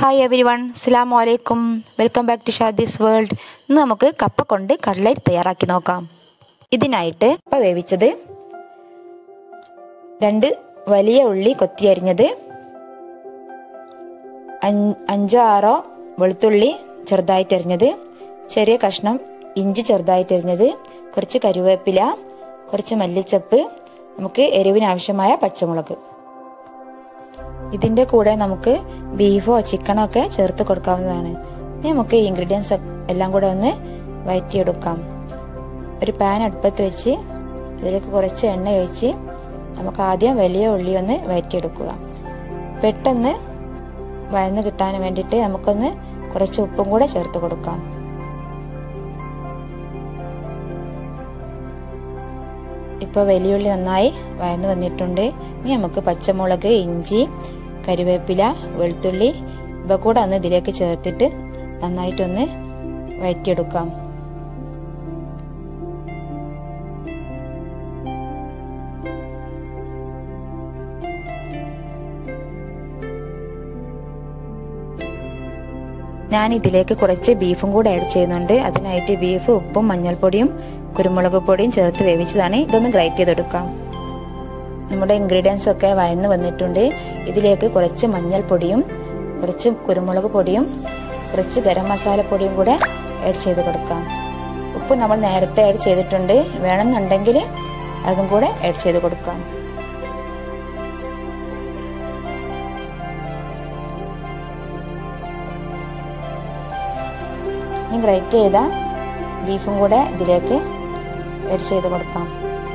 hi every everyone അസ്സാം വലൈക്കും welcome back to Shadi's world ഇന്ന് നമുക്ക് കപ്പ കൊണ്ട് കട്ട്ലറ്റ് തയ്യാറാക്കി നോക്കാം ഇതിനായിട്ട് കപ്പ വേവിച്ചത് രണ്ട് വലിയ ഉള്ളി കൊത്തി അരിഞ്ഞത് അഞ്ച് അഞ്ചോ ആറോ വെളുത്തുള്ളി ചെറുതായിട്ട് അരിഞ്ഞത് ചെറിയ കഷ്ണം ഇഞ്ചി ചെറുതായിട്ട് അരിഞ്ഞത് കുറച്ച് കരുവേപ്പില കുറച്ച് മല്ലിച്ചപ്പ് നമുക്ക് എരിവിന് ആവശ്യമായ പച്ചമുളക് ഇതിൻ്റെ കൂടെ നമുക്ക് ബീഫോ ചിക്കനോ ഒക്കെ ചേർത്ത് കൊടുക്കാവുന്നതാണ് ഇനി നമുക്ക് ഈ ഇൻഗ്രീഡിയൻസ് എല്ലാം കൂടെ ഒന്ന് വഴറ്റിയെടുക്കാം ഒരു പാൻ അടുപ്പത്ത് വെച്ച് അതിലേക്ക് കുറച്ച് എണ്ണ ഒഴിച്ച് നമുക്ക് ആദ്യം വലിയ ഉള്ളി ഒന്ന് വഴറ്റിയെടുക്കുക പെട്ടെന്ന് വഴന്ന് കിട്ടാൻ വേണ്ടിയിട്ട് നമുക്കൊന്ന് കുറച്ച് ഉപ്പും കൂടെ ചേർത്ത് കൊടുക്കാം ഇപ്പോൾ വലിയുള്ളി നന്നായി വഴന്ന് വന്നിട്ടുണ്ട് ഇനി നമുക്ക് പച്ചമുളക് ഇഞ്ചി കരിവേപ്പില വെളുത്തുള്ളി ഇവ കൂടെ ഒന്ന് ഇതിലേക്ക് ചേർത്തിട്ട് നന്നായിട്ടൊന്ന് വഴറ്റിയെടുക്കാം ഞാൻ ഇതിലേക്ക് കുറച്ച് ബീഫും കൂടെ ആഡ് ചെയ്യുന്നുണ്ട് അതിനായിട്ട് ബീഫ് ഉപ്പും മഞ്ഞൾപ്പൊടിയും കുരുമുളക് പൊടിയും ചേർത്ത് വേവിച്ചതാണ് ഇതൊന്ന് ഗ്രൈറ്റ് ചെയ്തെടുക്കാം നമ്മുടെ ഇൻഗ്രീഡിയൻസ് ഒക്കെ വയന്ന് വന്നിട്ടുണ്ട് ഇതിലേക്ക് കുറച്ച് മഞ്ഞൾപ്പൊടിയും കുറച്ച് കുരുമുളക് പൊടിയും കുറച്ച് ഗരം മസാല പൊടിയും കൂടെ ആഡ് ചെയ്ത് കൊടുക്കാം ഉപ്പ് നമ്മൾ നേരത്തെ ആഡ് ചെയ്തിട്ടുണ്ട് വേണമെന്നുണ്ടെങ്കിൽ അതും കൂടെ ആഡ് ചെയ്ത് കൊടുക്കാം ഇനി ഗ്രൈറ്റ് ചെയ്ത ബീഫും കൂടെ ഇതിലേക്ക് ആഡ് ചെയ്ത് കൊടുക്കാം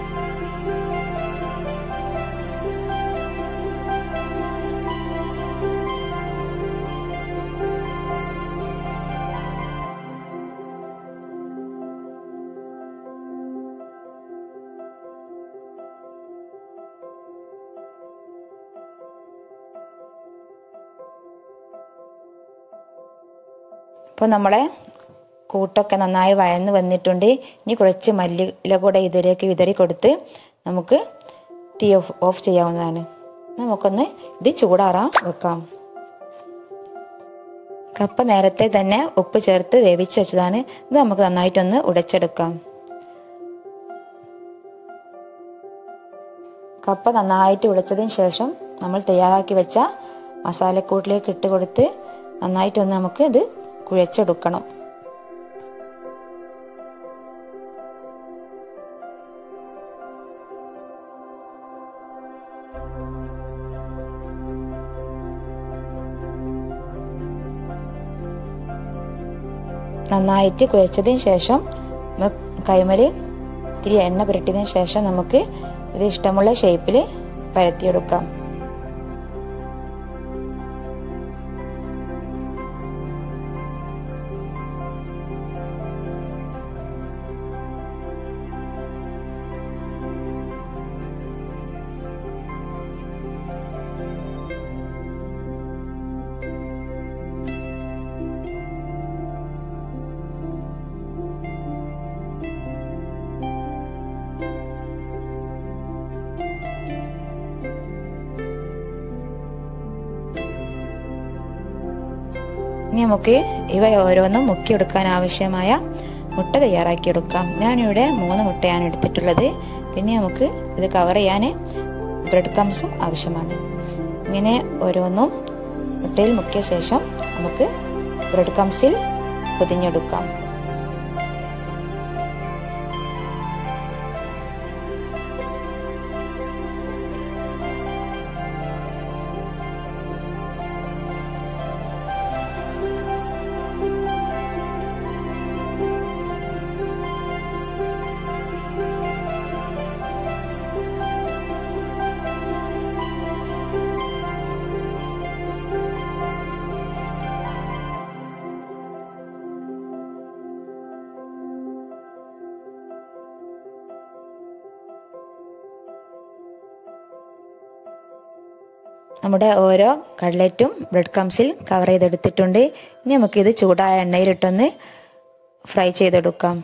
ഇപ്പോൾ നമ്മളെ കൂട്ടൊക്കെ നന്നായി വയന്ന് വന്നിട്ടുണ്ട് ഇനി കുറച്ച് മല്ലിയില കൂടെ ഇതിലേക്ക് വിതറി കൊടുത്ത് നമുക്ക് തീ ഓഫ് ഓഫ് ചെയ്യാവുന്നതാണ് നമുക്കൊന്ന് ഇത് ചൂടാറാൻ വെക്കാം കപ്പ നേരത്തെ തന്നെ ഉപ്പ് ചേർത്ത് വേവിച്ച് വെച്ചതാണ് ഇത് നമുക്ക് നന്നായിട്ടൊന്ന് ഉടച്ചെടുക്കാം കപ്പ നന്നായിട്ട് ഉടച്ചതിന് ശേഷം നമ്മൾ തയ്യാറാക്കി വെച്ച മസാലക്കൂട്ടിലേക്ക് ഇട്ട് കൊടുത്ത് നന്നായിട്ടൊന്ന് നമുക്ക് ഇത് കുഴച്ചെടുക്കണം നന്നായിട്ട് കുഴച്ചതിന് ശേഷം കൈമൽ ഇത്തിരി എണ്ണ പുരട്ടിയതിന് ശേഷം നമുക്ക് ഇത് ഇഷ്ടമുള്ള ഷേപ്പിൽ പരത്തിയെടുക്കാം ഇനി നമുക്ക് ഇവ ഓരോന്നും മുക്കിയെടുക്കാൻ ആവശ്യമായ മുട്ട തയ്യാറാക്കിയെടുക്കാം ഞാനിവിടെ മൂന്ന് മുട്ടയാണ് എടുത്തിട്ടുള്ളത് പിന്നെ നമുക്ക് ഇത് കവർ ചെയ്യാൻ ബ്രെഡ് കംസും ആവശ്യമാണ് ഇങ്ങനെ ഓരോന്നും മുട്ടയിൽ മുക്കിയ ശേഷം നമുക്ക് ബ്രെഡ് കംസിൽ പൊതിഞ്ഞെടുക്കാം നമ്മുടെ ഓരോ കട്ലറ്റും ബ്രെഡ് ക്രംസിൽ കവർ ചെയ്തെടുത്തിട്ടുണ്ട് ഇനി നമുക്കിത് ചൂടായ എണ്ണയിലിട്ടൊന്ന് ഫ്രൈ ചെയ്തെടുക്കാം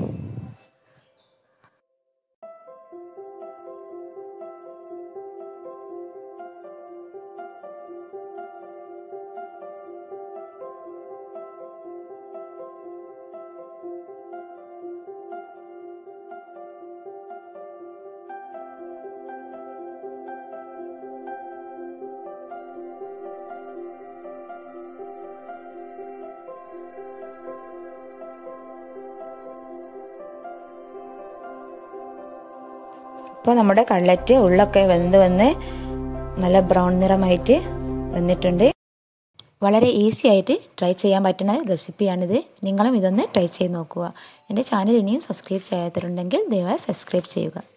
ഇപ്പോൾ നമ്മുടെ കട്ലറ്റ് ഉള്ളൊക്കെ വെന്ത് വന്ന് നല്ല ബ്രൗൺ നിറമായിട്ട് വന്നിട്ടുണ്ട് വളരെ ഈസി ആയിട്ട് ട്രൈ ചെയ്യാൻ പറ്റുന്ന റെസിപ്പിയാണിത് നിങ്ങളും ഇതൊന്ന് ട്രൈ ചെയ്ത് നോക്കുക എൻ്റെ ചാനൽ ഇനിയും സബ്സ്ക്രൈബ് ചെയ്യാത്തവരുണ്ടെങ്കിൽ ദയവായി സബ്സ്ക്രൈബ് ചെയ്യുക